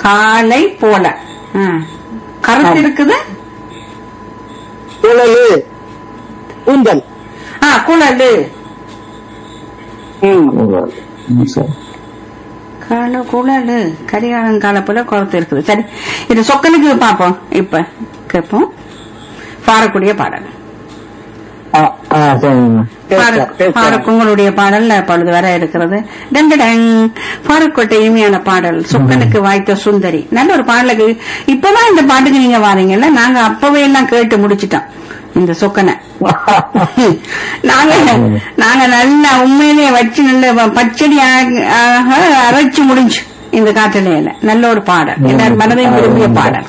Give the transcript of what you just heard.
காலை போல ஆ. கருத்து இருக்குது குழலு கூந்தல் ஆ குழலு ம் ம், சரி கால குழலு கரிகாலன் கால போல கருத்து இருக்குது சரி இது சொக்கனுக்கு பாப்போம் இப்ப கேட்போம் பாடக்கூடிய பாடல் ஆ ஆ சரிங்க பேச- பேச- பாரக் உங்களுடைய பாடல் அப்பொழுது வர இருக்கிறது டண்டடங் பாரக்கோட்டை இனிமையான பாடல் சொக்கனுக்கு வாய்த்த சுந்தரி நல்ல ஒரு பாடலுக்கு இப்பதான் இந்த பாட்டுக்கு நீங்க வாரீங்கல்ல நாங்க அப்பவே எல்லாம் கேட்டு முடிச்சிட்டோம் இந்த சொக்கனை நாங்க நாங்க நல்லா உண்மையிலேயே வச்சு நல்ல பச்சடி ஆக- ஆக அரைச்சு முடிஞ்சு இந்த காட்டலையில நல்ல ஒரு பாடல் எல்லாரும் மனதையும் விரும்பிய பாடல்